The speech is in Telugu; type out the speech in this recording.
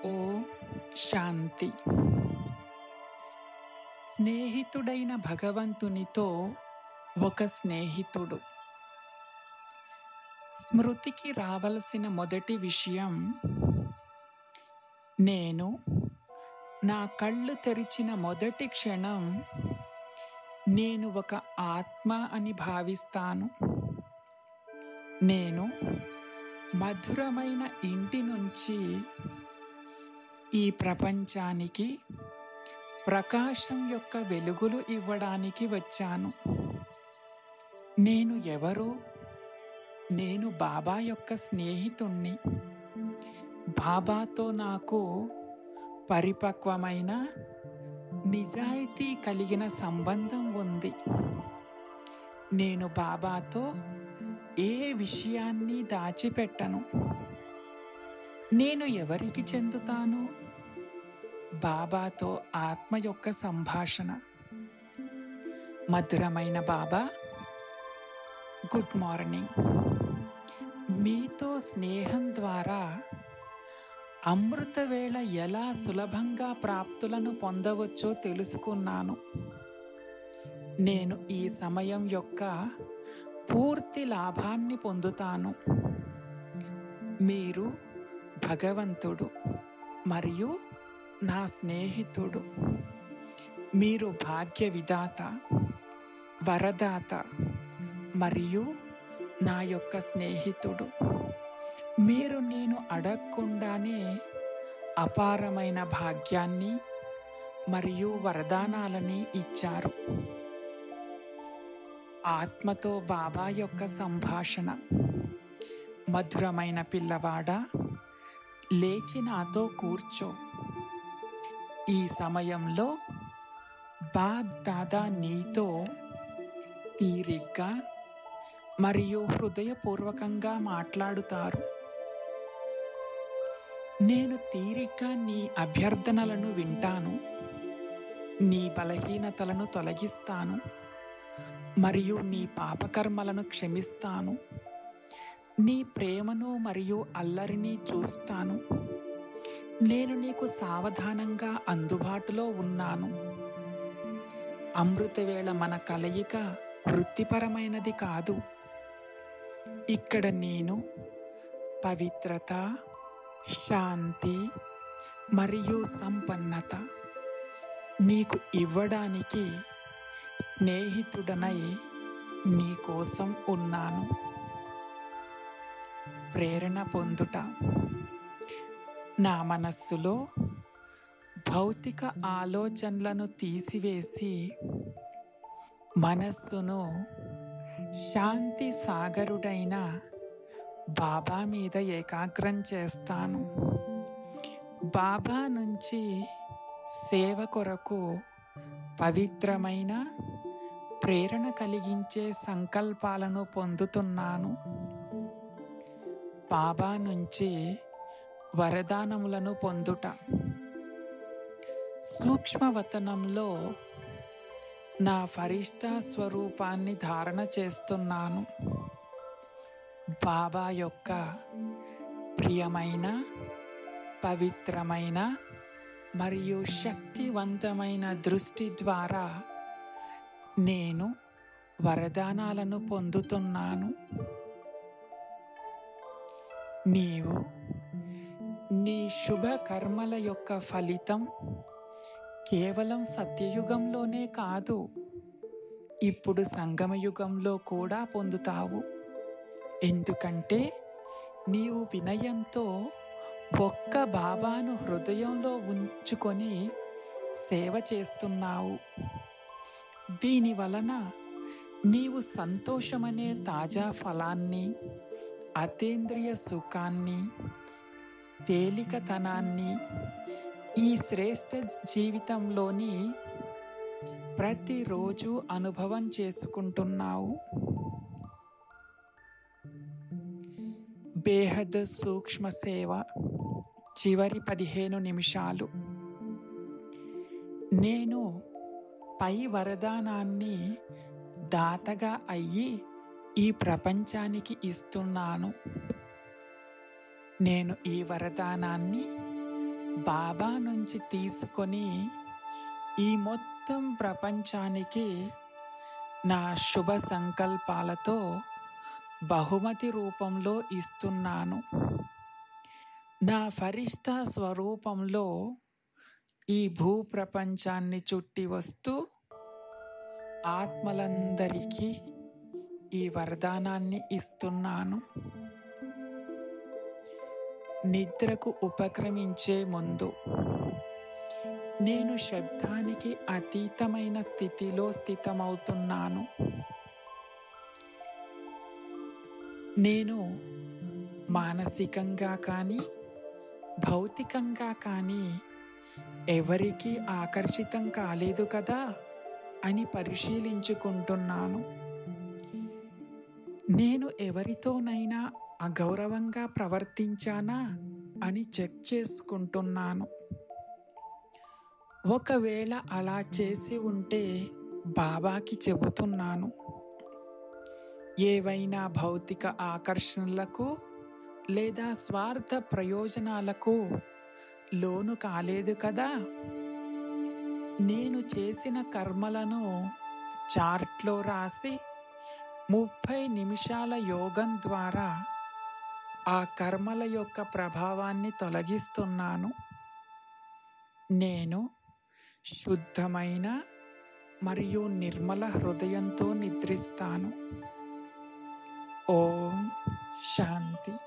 ఓ శాంతి స్నేహితుడైన భగవంతునితో ఒక స్నేహితుడు స్మృతికి రావలసిన మొదటి విషయం నేను నా కళ్ళు తెరిచిన మొదటి క్షణం నేను ఒక ఆత్మ అని భావిస్తాను నేను మధురమైన ఇంటి నుంచి ఈ ప్రపంచానికి ప్రకాశం యొక్క వెలుగులు ఇవ్వడానికి వచ్చాను నేను ఎవరు నేను బాబా యొక్క స్నేహితుణ్ణి బాబాతో నాకు పరిపక్వమైన నిజాయితీ కలిగిన సంబంధం ఉంది నేను బాబాతో ఏ విషయాన్ని దాచిపెట్టను నేను ఎవరికి చెందుతాను బాబాతో ఆత్మ యొక్క సంభాషణ మధురమైన బాబా గుడ్ మార్నింగ్ మీతో స్నేహం ద్వారా అమృతవేళ ఎలా సులభంగా ప్రాప్తులను పొందవచ్చో తెలుసుకున్నాను నేను ఈ సమయం యొక్క పూర్తి లాభాన్ని పొందుతాను మీరు భగవంతుడు మరియు నా స్నేహితుడు మీరు భాగ్య విధాత వరదాత మరియు నా యొక్క స్నేహితుడు మీరు నేను అడగకుండానే అపారమైన భాగ్యాన్ని మరియు వరదానాలని ఇచ్చారు ఆత్మతో బాబా యొక్క సంభాషణ మధురమైన పిల్లవాడ లేచి నాతో కూర్చో ఈ సమయంలో బాబ్ దాదా నీతో తీరిగ్గా మరియు హృదయపూర్వకంగా మాట్లాడుతారు నేను తీరిగ్గా నీ అభ్యర్థనలను వింటాను నీ బలహీనతలను తొలగిస్తాను మరియు నీ పాపకర్మలను క్షమిస్తాను నీ ప్రేమను మరియు అల్లరిని చూస్తాను నేను నీకు సావధానంగా అందుబాటులో ఉన్నాను అమృతవేళ మన కలయిక వృత్తిపరమైనది కాదు ఇక్కడ నేను పవిత్రత శాంతి మరియు సంపన్నత నీకు ఇవ్వడానికి స్నేహితుడనై నీకోసం ఉన్నాను ప్రేరణ పొందుట నా మనస్సులో భౌతిక ఆలోచనలను తీసివేసి మనస్సును శాంతి సాగరుడైన బాబా మీద ఏకాగ్రం చేస్తాను బాబా నుంచి సేవ కొరకు పవిత్రమైన ప్రేరణ కలిగించే సంకల్పాలను పొందుతున్నాను బాబా నుంచి వరదానములను పొందుట సూక్ష్మవతనంలో నా ఫరిష్తా స్వరూపాన్ని ధారణ చేస్తున్నాను బాబా యొక్క ప్రియమైన పవిత్రమైన మరియు శక్తివంతమైన దృష్టి ద్వారా నేను వరదానాలను పొందుతున్నాను నీవు నీ శుభ కర్మల యొక్క ఫలితం కేవలం సత్యయుగంలోనే కాదు ఇప్పుడు సంగమయుగంలో కూడా పొందుతావు ఎందుకంటే నీవు వినయంతో ఒక్క బాబాను హృదయంలో ఉంచుకొని సేవ చేస్తున్నావు దీని వలన నీవు సంతోషమనే తాజా ఫలాన్ని అతేంద్రియ సుఖాన్ని తేలికతనాన్ని ఈ శ్రేష్ఠ జీవితంలోని ప్రతిరోజు అనుభవం చేసుకుంటున్నావు బేహద్ సూక్ష్మ సేవ చివరి పదిహేను నిమిషాలు నేను పై వరదానాన్ని దాతగా అయ్యి ఈ ప్రపంచానికి ఇస్తున్నాను నేను ఈ వరదానాన్ని బాబా నుంచి తీసుకొని ఈ మొత్తం ప్రపంచానికి నా శుభ సంకల్పాలతో బహుమతి రూపంలో ఇస్తున్నాను నా ఫరిష్తా స్వరూపంలో ఈ భూప్రపంచాన్ని చుట్టి వస్తూ ఆత్మలందరికీ ఈ వరదానాన్ని ఇస్తున్నాను నిద్రకు ఉపక్రమించే ముందు నేను శబ్దానికి అతీతమైన స్థితిలో స్థితమవుతున్నాను నేను మానసికంగా కానీ భౌతికంగా కానీ ఎవరికీ ఆకర్షితం కాలేదు కదా అని పరిశీలించుకుంటున్నాను నేను ఎవరితోనైనా అగౌరవంగా ప్రవర్తించానా అని చెక్ చేసుకుంటున్నాను ఒకవేళ అలా చేసి ఉంటే బాబాకి చెబుతున్నాను ఏవైనా భౌతిక ఆకర్షణలకు లేదా స్వార్థ ప్రయోజనాలకు లోను కాలేదు కదా నేను చేసిన కర్మలను చార్ట్లో రాసి ముప్పై నిమిషాల యోగం ద్వారా ఆ కర్మల యొక్క ప్రభావాన్ని తొలగిస్తున్నాను నేను శుద్ధమైన మరియు నిర్మల హృదయంతో నిద్రిస్తాను ఓం శాంతి